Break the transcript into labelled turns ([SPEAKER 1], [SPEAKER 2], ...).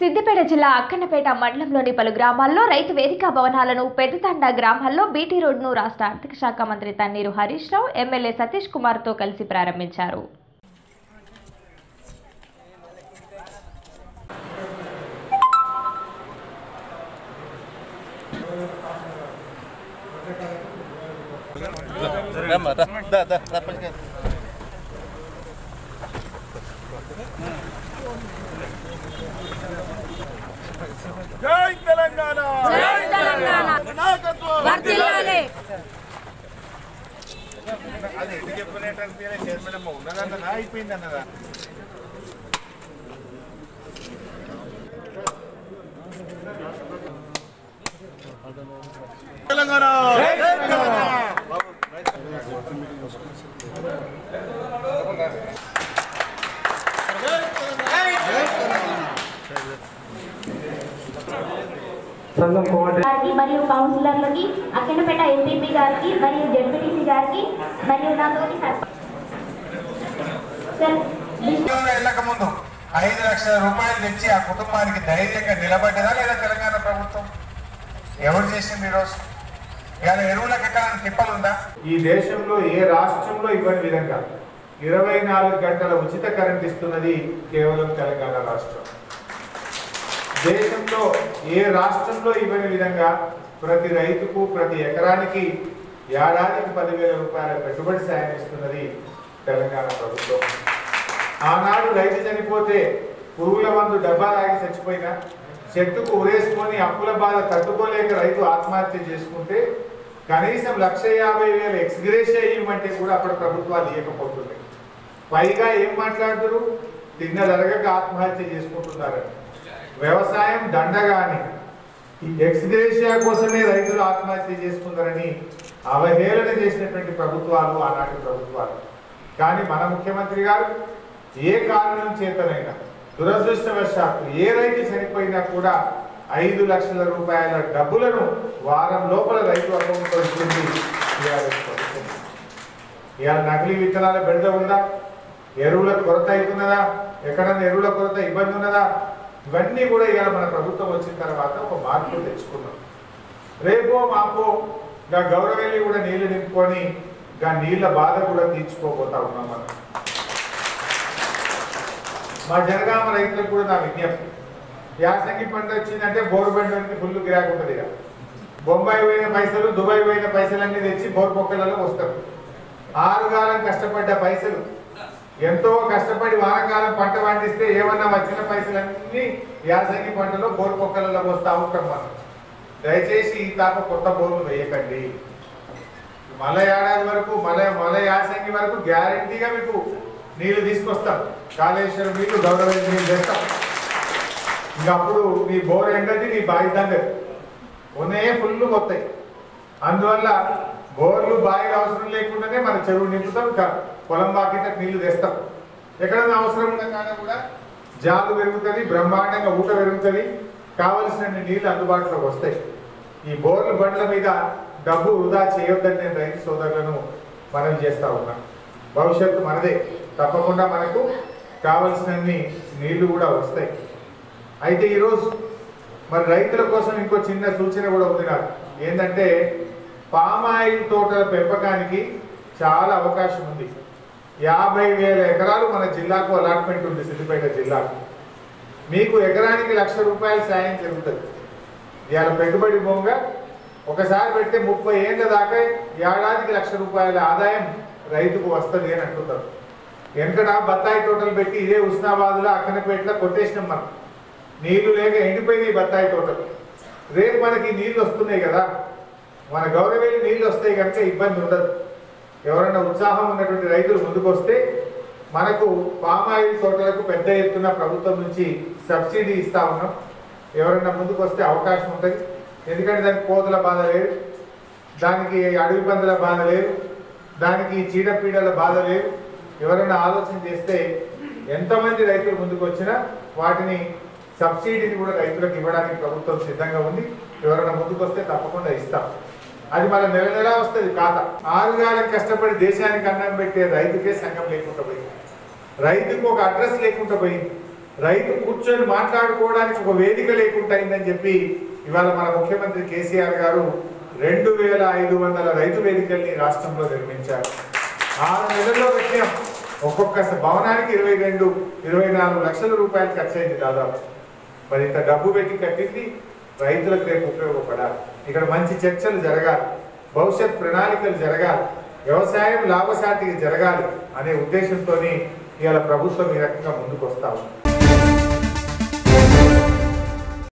[SPEAKER 1] సిద్దిపేట జిల్లా అక్కన్నపేట మండలంలోని పలు గ్రామాల్లో రైతు వేదిక భవనాలను పెద్దతండ గ్రామాల్లో బీటీ రోడ్ను రాష్ట్ర ఆర్థిక శాఖ మంత్రి తన్నీరు హరీష్ రావు ఎమ్మెల్యే సతీష్ కుమార్తో కలిసి ప్రారంభించారు
[SPEAKER 2] Rama, da, da, da, da, pode
[SPEAKER 3] జై తెలంగాణ
[SPEAKER 4] జై తెలంగాణ
[SPEAKER 3] నాయకత్వం
[SPEAKER 4] వర్ధిల్లాలి
[SPEAKER 3] అది ఎందుకు చెప్పినట్టు చైర్మన్ అమ్మ ఉన్నదన్నదా అయిపోయింది అన్నదా తెలంగాణ
[SPEAKER 5] సంఘం కోఆర్డినేటర్
[SPEAKER 6] గారికి మరియు కౌన్సిలర్లకి అక్కనపేట ఎంపీపీ గారికి మరియు జడ్పీటీసీ గారికి మరియు నాతోటి సర్- సార్
[SPEAKER 3] వెళ్ళక ముందు ఐదు లక్షల రూపాయలు తెచ్చి ఆ కుటుంబానికి ధైర్యంగా నిలబడ్డదా లేదా తెలంగాణ ప్రభుత్వం ఎవరు చేసింది ఈరోజు ఇవాళ ఎరువులకు ఎక్కడ తిప్పలుందా
[SPEAKER 7] ఈ దేశంలో ఏ రాష్ట్రంలో ఇవ్వని విధంగా ఇరవై నాలుగు గంటల ఉచిత కరెంట్ ఇస్తున్నది కేవలం తెలంగాణ రాష్ట్రం దేశంలో ఏ రాష్ట్రంలో ఇవ్వని విధంగా ప్రతి రైతుకు ప్రతి ఎకరానికి ఏడాదికి పదివేల రూపాయల పెట్టుబడి సాయం ఇస్తున్నది తెలంగాణ ప్రభుత్వం ఆనాడు రైతు చనిపోతే పురుగుల మందు డబ్బా తాగి చచ్చిపోయినా చెట్టుకు ఉరేసుకొని అప్పుల బాధ తట్టుకోలేక రైతు ఆత్మహత్య చేసుకుంటే కనీసం లక్ష యాభై వేల ఎక్స్గ్రేషియా ఇవ్వమంటే కూడా అప్పుడు ప్రభుత్వాలు ఇవ్వకపోతున్నాయి పైగా ఏం మాట్లాడుతున్నారు తిన్నదరగక ఆత్మహత్య చేసుకుంటున్నారని వ్యవసాయం దండగాని ఈ ఎక్స్గ్రేషియా కోసమే రైతులు ఆత్మహత్య చేసుకున్నారని అవహేళన చేసినటువంటి ప్రభుత్వాలు ఆనాటి ప్రభుత్వాలు కానీ మన ముఖ్యమంత్రి గారు ఏ కారణం చేతనైనా దురదృష్టవశాత్తు ఏ రైతు చనిపోయినా కూడా ఐదు లక్షల రూపాయల డబ్బులను వారం లోపల రైతు అకౌంట్లో ఇస్తుంది TRS ప్రభుత్వం. ఇవాళ నకిలీ విత్తనాల బెడద ఉందా ఎరువుల కొరత అవుతున్నదా ఎక్కడన్నా ఎరువుల కొరత ఇబ్బంది ఉన్నదా ఇవన్నీ కూడా ఇవాళ మన ప్రభుత్వం వచ్చిన తర్వాత ఒక మార్పు తెచ్చుకున్నాం రేపో మాపో ఇంకా గౌరవెల్లి కూడా నీళ్లు నింపుకొని ఇంకా నీళ్ళ బాధ కూడా తీర్చుకోబోతా ఉన్నాం మనం మా జనగామ రైతులకు కూడా నా విజ్ఞప్తి యాసంగి పంట వచ్చిందంటే బోరు బండి ఫుల్ గిరాకు ఉంటుంది ఇక బొంబాయి పోయిన పైసలు దుబాయ్ పోయిన పైసలన్నీ తెచ్చి బోరు పొక్కలలో వస్తారు ఆరుగాలం కష్టపడ్డ పైసలు ఎంతో కష్టపడి వానకాలం పంట పండిస్తే ఏమన్నా వచ్చిన పైసలన్నీ యాసంగి పంటలో బోరు పొక్కలలో వస్తా ఉంటాం మనం దయచేసి ఈ తాప కొత్త బోర్లు వేయకండి మల ఏడాది వరకు మల మల యాసంగి వరకు గ్యారంటీగా మీకు నీళ్లు తీసుకొస్తాం కాళేశ్వరం నీళ్లు గౌరవ నీళ్ళు తెస్తాం ఇంకా అప్పుడు నీ బోర్ ఎండది నీ బావి దగ్గర ఉన్నాయే ఫుల్ వస్తాయి అందువల్ల బోర్లు బావిలు అవసరం లేకుండానే మన చెరువు నింపుతాం క- పొలం బాకిట నీళ్లు తెస్తాం ఎక్కడైనా అవసరం ఉన్న కాడ కూడా జాలు పెరుగుతుంది బ్రహ్మాండంగా ఊట పెరుగుతుంది కావలసిన నీళ్లు అందుబాటులోకి వస్తాయి ఈ బోర్లు బండ్ల మీద డబ్బు వృధా చేయొద్దని నేను రైతు సోదరులను మనం చేస్తా ఉన్నా భవిష్యత్తు మనదే తప్పకుండా మనకు కావలసినన్ని నీళ్లు కూడా వస్తాయి అయితే ఈరోజు మరి రైతుల కోసం ఇంకో చిన్న సూచన కూడా ఉంది నాకు ఏంటంటే పామాయిల్ తోటల పెంపకానికి చాలా అవకాశం ఉంది యాభై వేల ఎకరాలు మన జిల్లాకు అలాట్మెంట్ ఉంది సిద్దిపేట జిల్లాకు మీకు ఎకరానికి లక్ష రూపాయలు సాయం జరుగుతుంది ఇవాళ పెట్టుబడి భూమిగా ఒకసారి పెడితే ముప్పై ఏళ్ళ దాకా ఏడాదికి లక్ష రూపాయల ఆదాయం రైతుకు వస్తుంది అని అంటున్నారు వెనకట బత్తాయి తోటలు పెట్టి ఇదే ఉస్నాబాద్లో అక్కనపేటలో కొట్టేసినాం మనం నీళ్లు లేక ఎండిపోయినాయి బత్తాయి తోటలు రేపు మనకి నీళ్లు వస్తున్నాయి కదా మన గౌరవేలి నీళ్లు వస్తాయి కనుక ఇబ్బంది ఉండదు ఎవరైనా ఉత్సాహం ఉన్నటువంటి రైతులు ముందుకు వస్తే మనకు పామాయిల్ తోటలకు పెద్ద ఎత్తున ప్రభుత్వం నుంచి సబ్సిడీ ఇస్తా ఉన్నాం ఎవరైనా ముందుకు వస్తే అవకాశం ఉంటుంది ఎందుకంటే దానికి కోతుల బాధ లేదు దానికి అడవి పందుల బాధ లేదు దానికి చీడపీడల బాధ లేదు ఎవరైనా ఆలోచన చేస్తే ఎంతమంది రైతులు ముందుకు వచ్చినా వాటిని సబ్సిడీని కూడా రైతులకు ఇవ్వడానికి ప్రభుత్వం సిద్ధంగా ఉంది ఎవరైనా ముందుకు వస్తే తప్పకుండా ఇస్తాం అది మళ్ళీ నెల నెల వస్తుంది ఖాతా ఆరుగాలం కష్టపడి దేశానికి అన్నం పెట్టే రైతుకే సంఘం లేకుండా పోయింది రైతుకు ఒక అడ్రస్ లేకుండా పోయింది రైతు కూర్చొని మాట్లాడుకోవడానికి ఒక వేదిక లేకుండా అయిందని చెప్పి ఇవాళ మన ముఖ్యమంత్రి కేసీఆర్ గారు రెండు వేల ఐదు వందల రైతు వేదికల్ని రాష్ట్రంలో నిర్మించారు ఆరు నెలల్లో పెట్టాం ఒక్కొక్క భవనానికి ఇరవై రెండు ఇరవై నాలుగు లక్షల రూపాయలు ఖర్చు అయింది దాదాపు మరి ఇంత డబ్బు పెట్టి కట్టింది రైతులకు రేపు ఉపయోగపడాలి ఇక్కడ మంచి చర్చలు జరగాలి భవిష్యత్ ప్రణాళికలు జరగాలి వ్యవసాయం లాభసాటిగా జరగాలి అనే ఉద్దేశంతో ఇవాళ ప్రభుత్వం ఈ రకంగా ముందుకు వస్తా ఉంది